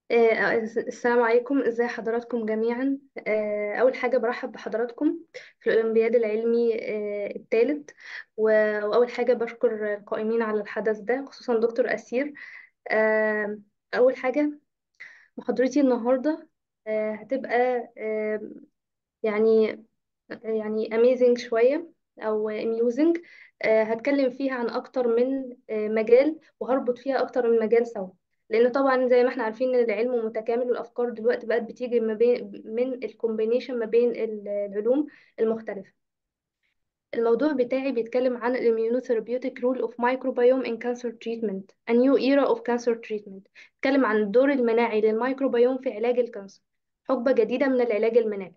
آه، السلام عليكم ازي حضراتكم جميعا آه، اول حاجه برحب بحضراتكم في الاولمبياد العلمي الثالث واول حاجه بشكر القائمين على الحدث ده خصوصا دكتور اسير آه، اول حاجه محاضرتي النهارده آه، هتبقى آه، يعني يعني amazing شوية أو amusing آه، هتكلم فيها عن أكتر من آه، مجال وهربط فيها أكتر من مجال سوا لأن طبعا زي ما احنا عارفين إن العلم متكامل والأفكار دلوقتي بقت بتيجي ما بين من الكومبينيشن ما بين ال- العلوم المختلفة الموضوع بتاعي بيتكلم عن ال immunotherapeutic role of microbiome in cancer treatment a new era of cancer treatment بيتكلم عن الدور المناعي للميكروبيوم في علاج الكانسر حقبة جديدة من العلاج المناعي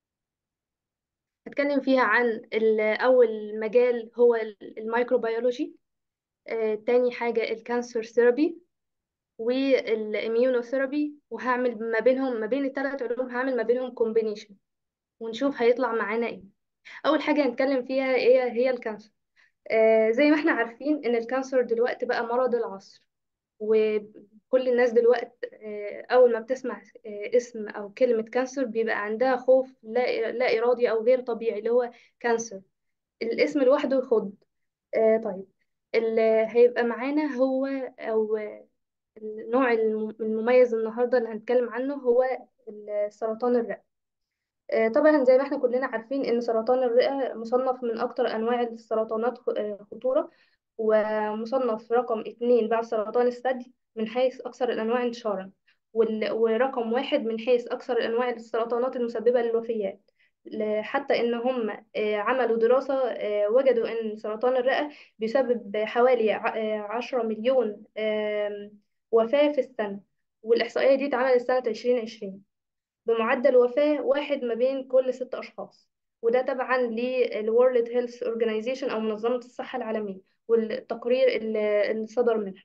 هتكلم فيها عن ال- أول مجال هو ال- الميكروبيولوجي آه، تاني حاجة الكانسر ثيرابي والإميونوثيرابي وهعمل ما بينهم ما بين الثلاث علوم هعمل ما بينهم كومبينيشن ونشوف هيطلع معانا ايه أول حاجة هنتكلم فيها ايه هي الكانسر آه، زي ما احنا عارفين ان الكانسر دلوقتي بقى مرض العصر وكل الناس دلوقتي آه، أول ما بتسمع آه، اسم أو كلمة كانسر بيبقى عندها خوف لا لا إرادي أو غير طبيعي اللي هو كانسر الاسم لوحده يخض آه طيب اللي هيبقى معانا هو أو النوع الم- المميز النهاردة اللي هنتكلم عنه هو سرطان الرئة آه طبعا زي ما احنا كلنا عارفين إن سرطان الرئة مصنف من أكتر أنواع السرطانات خ- آه، خطورة ومصنف رقم اتنين بعد سرطان الثدي من حيث أكثر الأنواع انتشارا وال- ورقم واحد من حيث أكثر الأنواع السرطانات المسببة للوفيات ل- حتى إن هم آه، عملوا دراسة آه، وجدوا إن سرطان الرئة بيسبب حوالي ع- آه، عشرة مليون آم، وفاة في السنة والإحصائية دي اتعملت سنة 2020 بمعدل وفاة واحد ما بين كل ست أشخاص وده تبعا للورلد هيلث اورجانيزيشن أو منظمة الصحة العالمية والتقرير اللي اللي صدر منها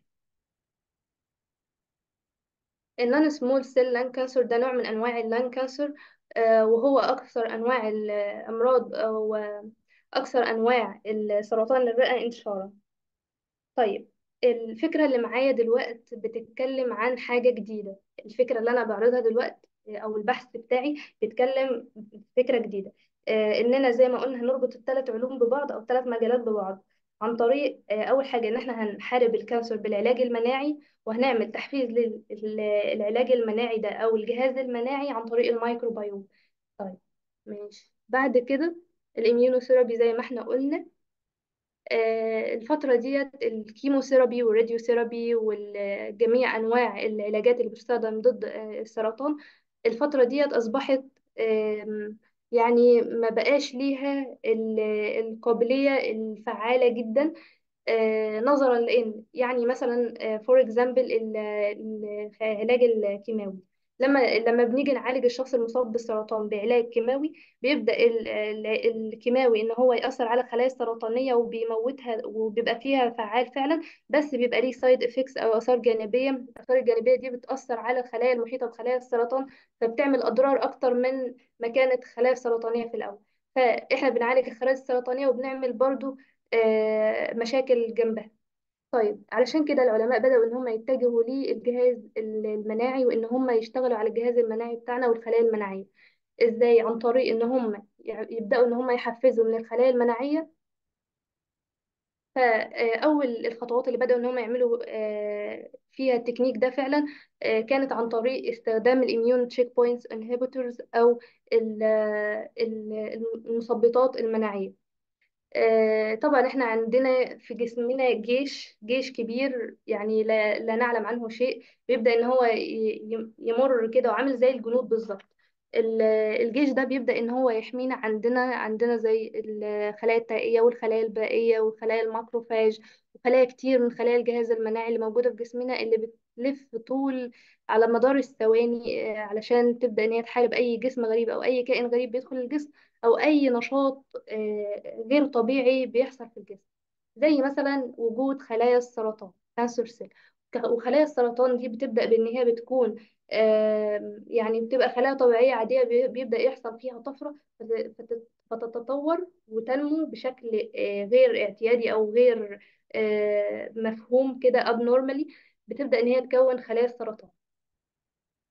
النون سمول سيل لان كانسر ده نوع من أنواع اللان كانسر وهو أكثر أنواع الأمراض أو أكثر أنواع السرطان الرئة انتشارا طيب الفكرة اللي معايا دلوقت بتتكلم عن حاجة جديدة الفكرة اللي أنا بعرضها دلوقت آه، أو البحث بتاعي بيتكلم فكرة جديدة آه، إننا زي ما قلنا هنربط الثلاث علوم ببعض أو الثلاث مجالات ببعض عن طريق آه، أول حاجة إن إحنا هنحارب الكانسر بالعلاج المناعي وهنعمل تحفيز للعلاج المناعي ده أو الجهاز المناعي عن طريق الميكروبيوم طيب ماشي بعد كده الإميونوثيرابي زي ما إحنا قلنا آه، الفترة ديت الكيموثيرابي والراديوثيرابي وجميع أنواع العلاجات اللي بتستخدم ضد آه، السرطان الفترة ديت أصبحت آم، يعني ما بقاش ليها ال- القابلية الفعالة جدا آه، نظرا لان يعني مثلا فور اكزامبل العلاج الكيماوي لما لما بنيجي نعالج الشخص المصاب بالسرطان بعلاج كيماوي بيبدأ ال- ال- الكيماوي ان هو يأثر على الخلايا السرطانية وبيموتها وبيبقى فيها فعال فعلا بس بيبقى ليه سايد افكتس او اثار جانبية الاثار الجانبية دي بتأثر على الخلايا المحيطة بخلايا السرطان فبتعمل اضرار اكتر من ما كانت خلايا سرطانية في الاول فاحنا بنعالج الخلايا السرطانية وبنعمل برضو آه، مشاكل جنبها طيب علشان كده العلماء بدأوا إن هم يتجهوا للجهاز المناعي وإن هم يشتغلوا على الجهاز المناعي بتاعنا والخلايا المناعية إزاي عن طريق إن هم يبدأوا إن هم يحفزوا من الخلايا المناعية فأول الخطوات اللي بدأوا إن هم يعملوا آه، فيها التكنيك ده فعلا آه، كانت عن طريق استخدام الإميون تشيك بوينتس انهبيتورز أو ال- ال- المثبطات المناعية آه، طبعا احنا عندنا في جسمنا جيش جيش كبير يعني لا, لا نعلم عنه شيء بيبدأ ان هو ي- ي- يمر كده وعامل زي الجنود بالظبط ال- الجيش ده بيبدأ ان هو يحمينا عندنا عندنا زي الخلايا التائية والخلايا البائية والخلايا الماكروفاج وخلايا كتير من خلايا الجهاز المناعي اللي موجودة في جسمنا اللي بتلف طول على مدار الثواني آه، علشان تبدأ ان هي تحارب اي جسم غريب او اي كائن غريب بيدخل الجسم او اي نشاط آه، غير طبيعي بيحصل في الجسم زي مثلا وجود خلايا السرطان كانسر سيل وخلايا السرطان دي بتبدأ بان هي بتكون آم، يعني بتبقى خلايا طبيعية عادية بي- بيبدأ يحصل فيها طفرة فت- فت- فتتطور وتنمو بشكل آه، غير اعتيادي او غير آه، مفهوم كده abnormally بتبدأ ان هي تكون خلايا السرطان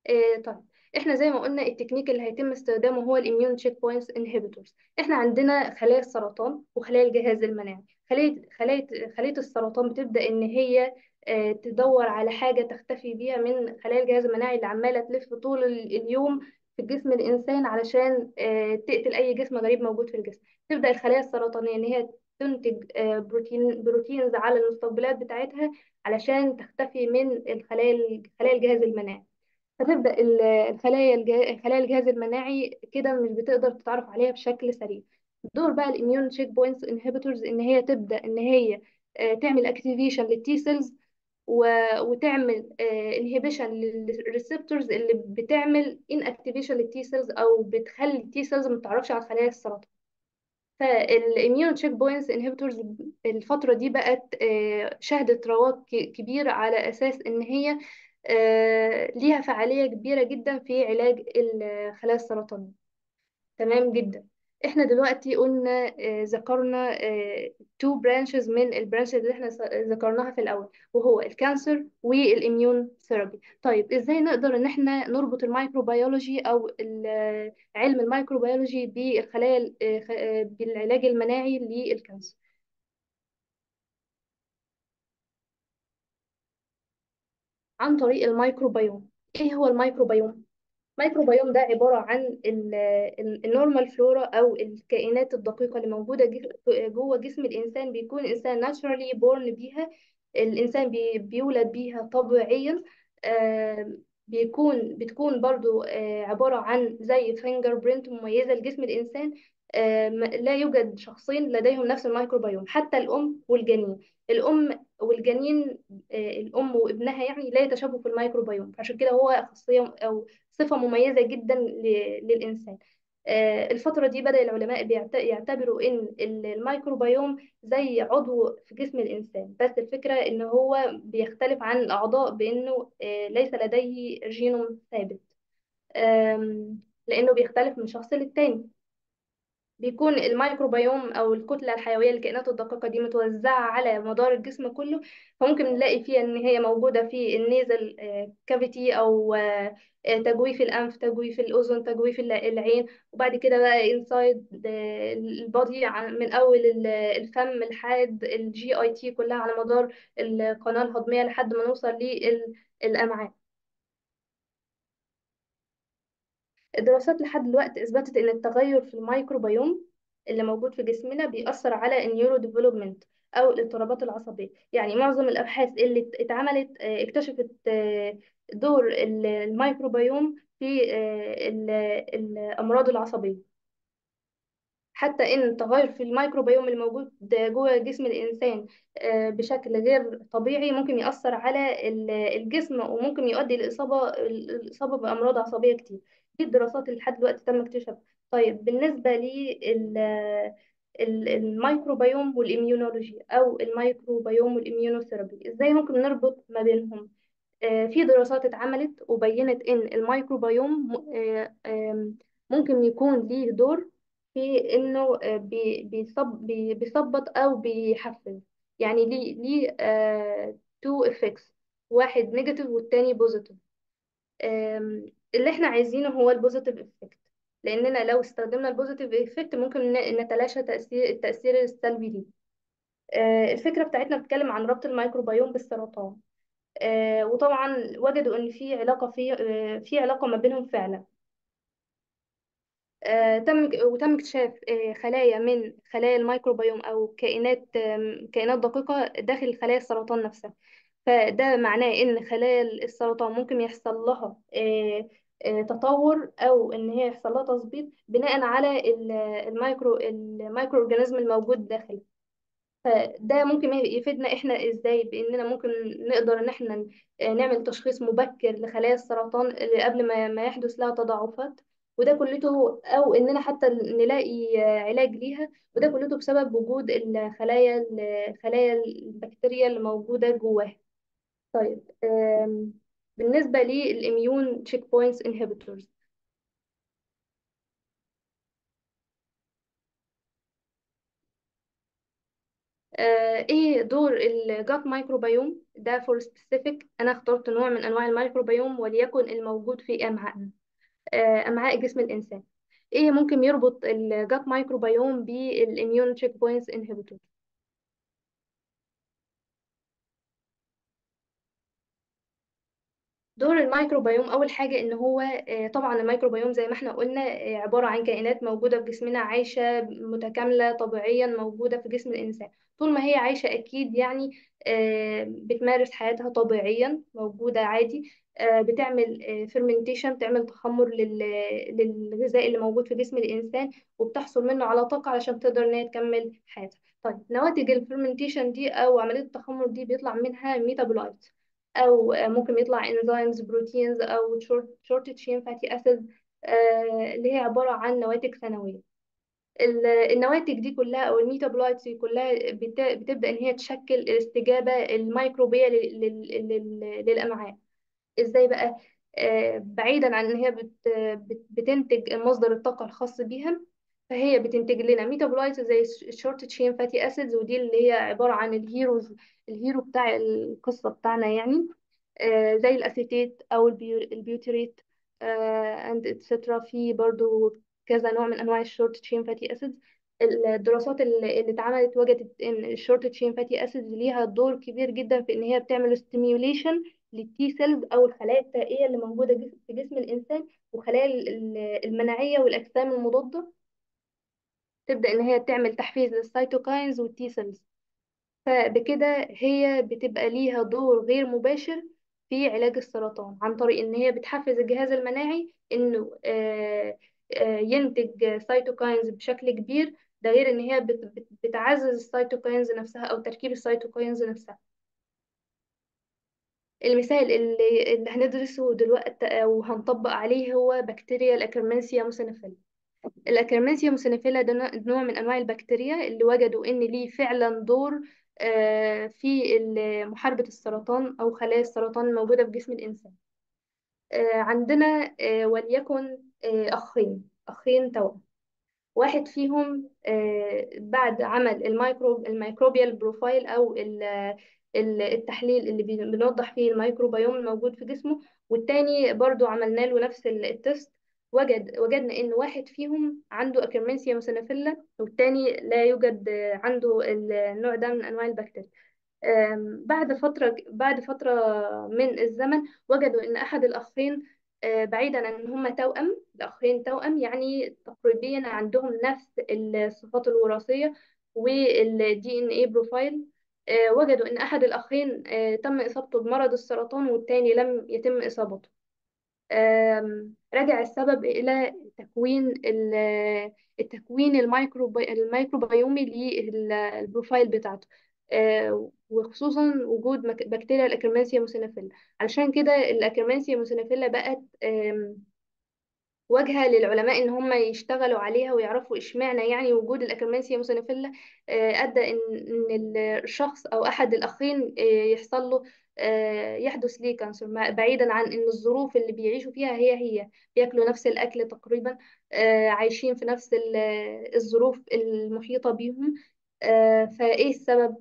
آه طيب احنا زي ما قلنا التكنيك اللي هيتم استخدامه هو الاميون تشيك بوينتس انهبيتورز احنا عندنا خلايا السرطان وخلايا الجهاز المناعي خلية خلية خلية السرطان بتبدأ ان هي آه تدور على حاجة تختفي بيها من خلايا الجهاز المناعي اللي عمالة تلف طول ال- اليوم في جسم الإنسان علشان آه تقتل أي جسم غريب موجود في الجسم تبدأ الخلايا السرطانية ان هي تنتج آه بروتين بروتينز على المستقبلات بتاعتها علشان تختفي من الخلايا خلايا الجهاز المناعي فتبدأ ال- الخلايا الج- خلايا الجهاز المناعي كده مش بتقدر تتعرف عليها بشكل سريع دور بقى الاميون تشيك بوينتس انهبيتورز ان هي تبدأ ان هي آه، تعمل اكتيفيشن للتي سيلز وتعمل انهبيشن للريسبتورز اللي بتعمل ان اكتيفيشن للتي سيلز او بتخلي التي سيلز ما تتعرفش على خلايا السرطان فالاميون تشيك بوينتس انهبيتورز الفترة دي بقت آه، شهدت رواج ك- كبير على أساس إن هي آه، ليها فعالية كبيرة جدا في علاج الخلايا السرطانية تمام جدا احنا دلوقتي قلنا آه، ذكرنا تو برانشز من البرانشز اللي احنا س- ذكرناها في الاول وهو الكانسر والاميون ثيرابي طيب ازاي نقدر ان احنا نربط الميكروبيولوجي او ال- علم الميكروبيولوجي بالخلايا ال- آه، خ- آه، بالعلاج المناعي للكانسر عن طريق الميكروبيوم ايه هو الميكروبيوم الميكروبيوم ده عبارة عن النورمال فلورا أو الكائنات الدقيقة اللي موجودة جس- جوه جسم الإنسان بيكون الإنسان naturally born بيها الإنسان بي- بيولد بيها طبيعيا آم، بيكون بتكون برضو آه، عبارة عن زي فينجر برينت مميزة لجسم الإنسان آم، لا يوجد شخصين لديهم نفس الميكروبيوم حتى الأم والجنين الأم والجنين آه، الأم وابنها يعني لا يتشابهوا في الميكروبيوم عشان كده هو خاصية أو صفة مميزة جدا ل- للإنسان آه، الفترة دي بدأ العلماء بيعت- يعتبروا إن ال- الميكروبيوم زي عضو في جسم الإنسان بس الفكرة إن هو بيختلف عن الأعضاء بإنه آه، ليس لديه جينوم ثابت آم، لأنه بيختلف من شخص للتاني بيكون الميكروبيوم او الكتله الحيويه للكائنات الدقيقه دي متوزعه على مدار الجسم كله فممكن نلاقي فيها ان هي موجوده في النيزل كافيتي او آه، آه، تجويف الانف تجويف الاذن تجويف الع- العين وبعد كده بقى انسايد البادي من اول ال- الفم لحد الجي اي تي كلها على مدار القناه الهضميه لحد ما نوصل للامعاء الدراسات لحد دلوقتي أثبتت إن التغير في الميكروبيوم اللي موجود في جسمنا بيأثر على النيورو ديفلوبمنت أو الاضطرابات العصبية يعني معظم الأبحاث اللي ات- اتعملت آه، اكتشفت آه، دور ال- الميكروبيوم في آه، ال- الأمراض العصبية حتى ان التغير في الميكروبيوم الموجود جوه جسم الانسان آه، بشكل غير طبيعي ممكن يأثر على ال- الجسم وممكن يؤدي للإصابة الإصابة بأمراض عصبية كتير دي الدراسات اللي لحد دلوقتي تم اكتشافها طيب بالنسبة للميكروبيوم والإميونولوجي أو الميكروبيوم والإميونوثيرابي إزاي ممكن نربط ما بينهم آه، في دراسات اتعملت وبينت إن الميكروبيوم م- آه، آم، ممكن يكون ليه دور في إنه آه، بي- بيصب بي- بيثبط أو بيحفز يعني ليه ليه تو افكتس واحد نيجاتيف والتاني بوزيتيف اللي احنا عايزينه هو البوزيتيف افكت لأننا لو استخدمنا البوزيتيف افكت ممكن ن- نتلاشى تأثير التأثير السلبي ليه آه، الفكرة بتاعتنا بتتكلم عن ربط الميكروبيوم بالسرطان آه، وطبعا وجدوا ان في علاقه في آه، في علاقه ما بينهم فعلا آه، تم وتم اكتشاف آه، خلايا من خلايا الميكروبيوم او كائنات آم، كائنات دقيقه داخل خلايا السرطان نفسها فده معناه ان خلايا السرطان ممكن يحصل لها آه، آه، تطور او ان هي يحصل لها تظبيط بناء على ال- الميكرو الميكرو اورجانيزم الموجود داخل فده ممكن يفيدنا احنا ازاي باننا ممكن نقدر ان احنا نعمل تشخيص مبكر لخلايا السرطان اللي قبل ما ما يحدث لها تضاعفات وده كلته او اننا حتى نلاقي علاج ليها وده كلته بسبب وجود الخلايا الخلايا البكتيريا اللي موجوده جواها طيب آم، بالنسبه للاميون تشيك بوينتس انهبيتورز آه، ايه دور الجات مايكروبيوم ده فور سبيسيفيك انا اخترت نوع من انواع الميكروبيوم وليكن الموجود في امعائنا آه، امعاء جسم الانسان ايه ممكن يربط الجات مايكروبيوم بالاميون تشيك بوينتس انهبيتور دور الميكروبيوم اول حاجه ان هو آه، طبعا الميكروبيوم زي ما احنا قلنا آه، عباره عن كائنات موجوده في جسمنا عايشه متكامله طبيعيا موجوده في جسم الانسان طول ما هي عايشه اكيد يعني آه، بتمارس حياتها طبيعيا موجوده عادي بتعمل فيرمنتيشن بتعمل تخمر لل- للغذاء اللي موجود في جسم الانسان وبتحصل منه على طاقه علشان تقدر ان هي تكمل حياتها طيب نواتج الفيرمنتيشن دي او عمليه التخمر دي بيطلع منها ميتابولايت او ممكن يطلع انزيمز بروتينز او شورت تشين فاتي اسيد اللي هي عباره عن نواتج ثانويه ال- النواتج دي كلها او الميتابولايتس دي كلها بت- بتبدا ان هي تشكل الاستجابه الميكروبيه لل- لل- لل- للامعاء ازاي بقى آه، بعيدا عن ان هي بت بت- بتنتج مصدر الطاقه الخاص بيها فهي بتنتج لنا ميتابولايتس زي الشورت تشين فاتي اسيدز ودي اللي هي عباره عن الهيروز الهيرو بتاع القصه بتاعنا يعني آه، زي الاسيتيت او البيو- البيوتريت اند اتسترا في برضو كذا نوع من انواع الشورت تشين فاتي اسيدز الدراسات اللي اللي اتعملت وجدت ان الشورت تشين فاتي اسيدز ليها دور كبير جدا في ان هي بتعمل ستيميوليشن للتي سيلز او الخلايا التائيه اللي موجوده جس- في جسم الانسان وخلايا ال- ال- المناعيه والاجسام المضاده تبدا ان هي تعمل تحفيز للسيتوكاينز والتي سيلز فبكده هي بتبقى ليها دور غير مباشر في علاج السرطان عن طريق ان هي بتحفز الجهاز المناعي انه آه، آه، ينتج سيتوكاينز بشكل كبير ده غير ان هي بت- بت- بتعزز السيتوكاينز نفسها او تركيب السيتوكاينز نفسها المثال اللي, اللي هندرسه دلوقتي او هنطبق عليه هو بكتيريا الاكرمانسيا موسينيفيلا الأكرمانسيا موسينيفيلا ده نوع نوع من أنواع البكتيريا اللي وجدوا إن ليه فعلا دور آه، في ال- محاربة السرطان أو خلايا السرطان الموجودة في جسم الإنسان آه، عندنا آه، وليكن آه، أخين أخين توأم واحد فيهم آه، بعد عمل الميكروب الميكروبيال بروفايل او ال- ال- التحليل اللي بي- بنوضح فيه الميكروبيوم الموجود في جسمه والتاني برضو عملنا له نفس ال- التست وجد وجدنا ان واحد فيهم عنده اكرمنسيا موسينيفيلا والتاني لا يوجد آه، عنده النوع ده من انواع البكتيريا آم، بعد فترة بعد فترة من الزمن وجدوا إن أحد الأخين آه، بعيدا عن إن هما توأم الأخين توأم يعني تقريبيا عندهم نفس الصفات الوراثية والدي إن إيه بروفايل آه، وجدوا إن أحد الأخين آه، تم إصابته بمرض السرطان والتاني لم يتم إصابته آم، رجع السبب إلى تكوين ال- التكوين الميكروبي الميكروبيومي للبروفايل بتاعته آه، وخصوصا وجود مك- بكتيريا الأكرمانسيا موسينيفيلا علشان كده الأكرمانسيا موسينيفيلا بقت آم، واجهة للعلماء ان هم يشتغلوا عليها ويعرفوا اشمعنى يعني وجود الاكرمانسيا موسينيفيلا آه، ادى ان ان الشخص او احد الاخين آه، يحصل له آه، يحدث ليه كانسر مع- بعيدا عن ان الظروف اللي بيعيشوا فيها هي هي بياكلوا نفس الاكل تقريبا آه، عايشين في نفس ال- الظروف المحيطة بيهم آه، فايه السبب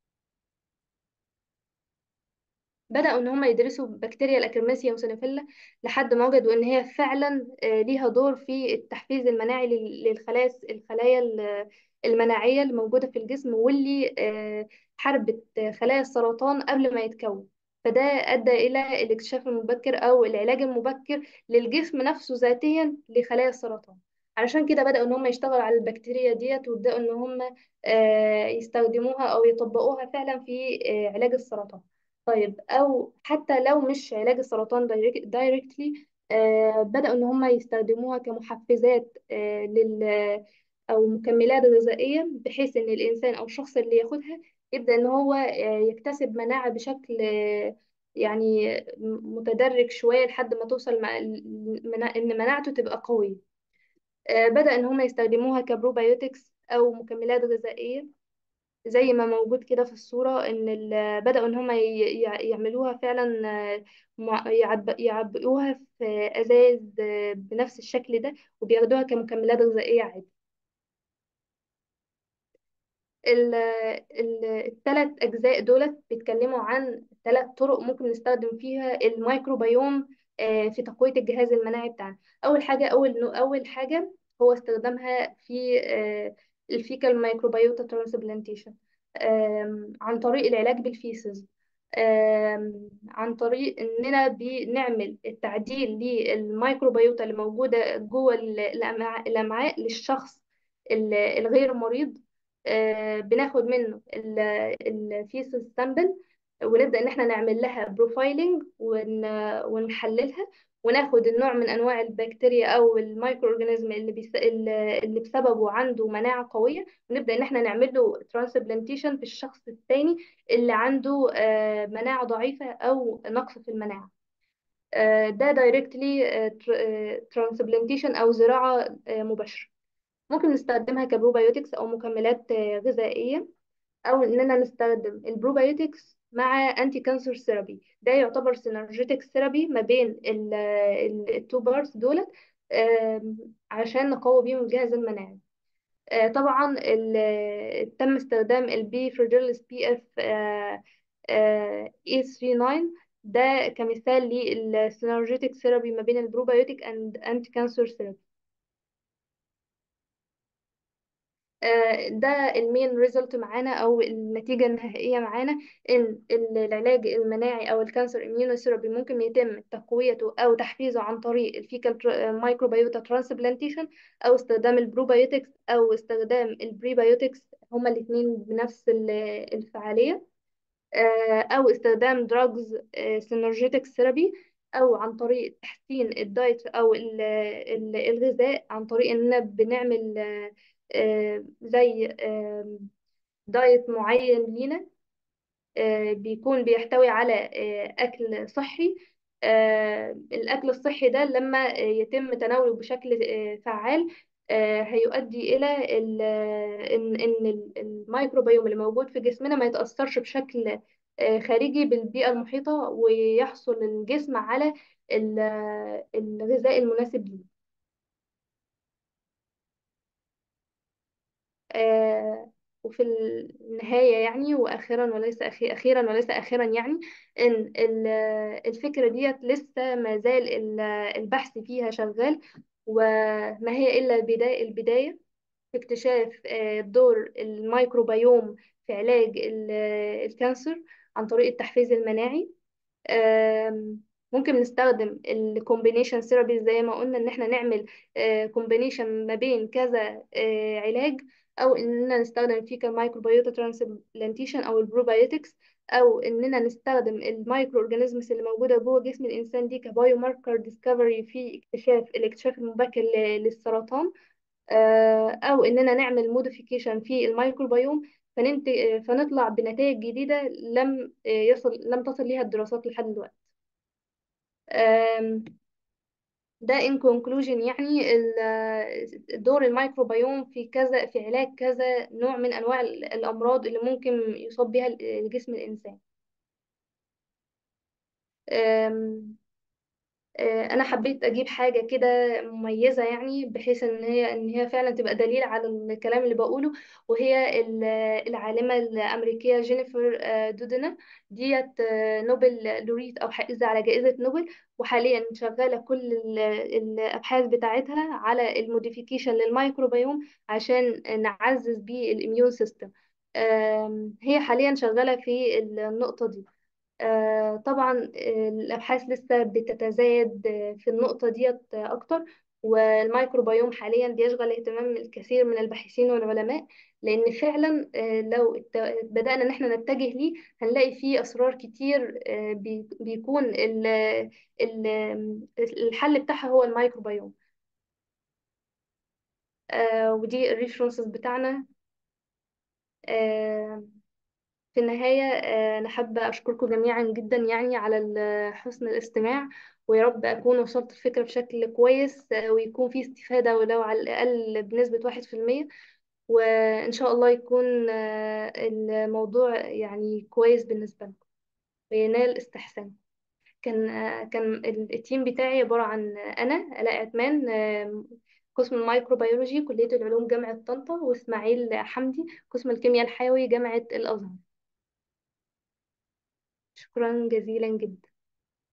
بدأوا إن هم يدرسوا بكتيريا الأكرماسيا موسينيفيلا لحد ما وجدوا إن هي فعلا آه، ليها دور في التحفيز المناعي لل- للخلايا الخلايا ال- المناعية اللي موجودة في الجسم واللي آه، حاربت خلايا السرطان قبل ما يتكون فده أدى إلى الاكتشاف المبكر أو العلاج المبكر للجسم نفسه ذاتيا لخلايا السرطان علشان كده بدأوا إن هم يشتغلوا على البكتيريا ديت ويبدأوا إن هم آه، يستخدموها أو يطبقوها فعلا في آه، علاج السرطان طيب او حتى لو مش علاج السرطان دايركتلي بدأوا ان هم يستخدموها كمحفزات آه، لل او مكملات غذائية بحيث ان الانسان او الشخص اللي ياخدها يبدأ ان هو آه، يكتسب مناعة بشكل آه، يعني متدرج شوية لحد ما توصل مع المنا- ان مناعته تبقى قوية آه، بدأ ان هم يستخدموها كبروبايوتكس او مكملات غذائية زي ما موجود كده في الصورة إن ال- بدأوا إن هم ي- ي- يعملوها فعلا آه، مع- يعب- يعبئوها في أزايز آه، بنفس الشكل ده وبياخدوها كمكملات غذائية عادي الثلاث أجزاء دولت بيتكلموا عن ثلاث طرق ممكن نستخدم فيها الميكروبيوم آه، في تقوية الجهاز المناعي بتاعنا أول حاجة أول أول حاجة هو استخدامها في آه، الفيكال مايكروبيوتا ترانسبلانتيشن عن طريق العلاج بالفيسز آم، عن طريق اننا بنعمل التعديل للميكروبيوتا اللي موجوده جوه ال- الامعاء الأمعاء للشخص ال- الغير مريض آه، بناخد منه الفيسز سامبل ونبدا ان احنا نعمل لها بروفايلنج ونحللها وناخد النوع من انواع البكتيريا او المايكرو اورجانيزم اللي بيس... اللي بسببه عنده مناعه قويه ونبدا ان احنا نعمل له ترانسبلانتيشن في الشخص الثاني اللي عنده آه، مناعه ضعيفه او نقص في المناعه آه، ده دايركتلي ترانسبلانتيشن او زراعه آه، مباشره ممكن نستخدمها كبروبايوتكس او مكملات آه، غذائيه او اننا نستخدم البروبايوتكس مع انتي كانسر ثيرابي ده يعتبر سينرجيتك ثيرابي ما بين التو بارتس دولت آم، عشان نقوي بيهم الجهاز المناعي آه، طبعا ال- تم استخدام البي فيرجيلس بي اف اي 39 ده كمثال للسينرجيتك ثيرابي ما بين البروبايوتيك اند انتي كانسر ثيرابي آه، ده المين ريزلت معانا او النتيجه النهائيه معانا ان ال- العلاج المناعي او الكانسر اميونوثيرابي ممكن يتم تقويته او تحفيزه عن طريق الفيكال مايكروبيوتا ترانسبلانتيشن او استخدام البروبايوتكس او استخدام البريبايوتكس هما الاثنين بنفس ال- الفعاليه آه، او استخدام دراجز سينرجيتك ثيرابي او عن طريق تحسين الدايت او ال- ال- الغذاء عن طريق اننا بنعمل آه، آه، زي آم، دايت معين لينا آه، بيكون بيحتوي على آه، أكل صحي آه، الأكل الصحي ده لما آه، يتم تناوله بشكل آه، فعال آه، هيؤدي إلى ال- إن إن ال- الميكروبيوم اللي موجود في جسمنا ما يتأثرش بشكل آه، خارجي بالبيئة المحيطة ويحصل الجسم على ال- الغذاء المناسب ليه آه، وفي النهاية يعني وأخيرا وليس أخي أخيرا وليس آخرا يعني إن ال- الفكرة ديت لسه ما زال ال- البحث فيها شغال وما هي إلا البداية البداية في اكتشاف آه، دور الميكروبيوم في علاج ال- الكانسر عن طريق التحفيز المناعي آم، ممكن نستخدم الكومبينيشن ثيرابي زي ما قلنا ان احنا نعمل كومبينيشن ما بين كذا آه، علاج او اننا نستخدم فيكال مايكروبيوتا ترانسبلانتيشن او البروبايوتكس او اننا نستخدم المايكرو اورجانيزمز اللي موجوده جوه جسم الانسان دي كبايو ماركر ديسكفري في اكتشاف الاكتشاف المبكر ل- للسرطان آه، او اننا نعمل موديفيكيشن في الميكروبيوم فننتج فنطلع بنتائج جديده لم آه، يصل لم تصل ليها الدراسات لحد دلوقتي آم، ده in conclusion يعني ال- دور الميكروبيوم في كذا في علاج كذا نوع من انواع ال- الامراض اللي ممكن يصاب بها ال- جسم الانسان آم، آه، انا حبيت اجيب حاجه كده مميزه يعني بحيث ان هي ان هي فعلا تبقى دليل على الكلام اللي بقوله وهي ال- العالمه الامريكيه جينيفر آه، دودنا ديت آه، نوبل لوريت او حائزه على جائزه نوبل وحاليا شغاله كل ال- الابحاث بتاعتها على الموديفيكيشن للميكروبيوم عشان نعزز بيه الاميون سيستم هي حاليا شغاله في النقطه دي آه، طبعا آه، الأبحاث لسه بتتزايد آه، في النقطة ديت آه، أكتر والميكروبيوم حاليا بيشغل اهتمام الكثير من الباحثين والعلماء لأن فعلا آه، لو ات- بدأنا إن احنا نتجه ليه هنلاقي فيه أسرار كتير آه، بي- بيكون ال- ال- الحل بتاعها هو الميكروبيوم آه، ودي الريفرنسز بتاعنا آه، في النهاية آه، أنا حابة أشكركم جميعا جدا يعني على ال- حسن الاستماع ويا رب أكون وصلت الفكرة بشكل كويس آه، ويكون في استفادة ولو على الأقل بنسبة واحد في المية وإن شاء الله يكون آه، الموضوع يعني كويس بالنسبة لكم وينال استحسان كان آه، كان ال- التيم بتاعي عبارة عن أنا آلاء عثمان آه، قسم الميكروبيولوجي كلية العلوم جامعة طنطا وإسماعيل حمدي قسم الكيمياء الحيوي جامعة الأزهر شكرا جزيلا جدا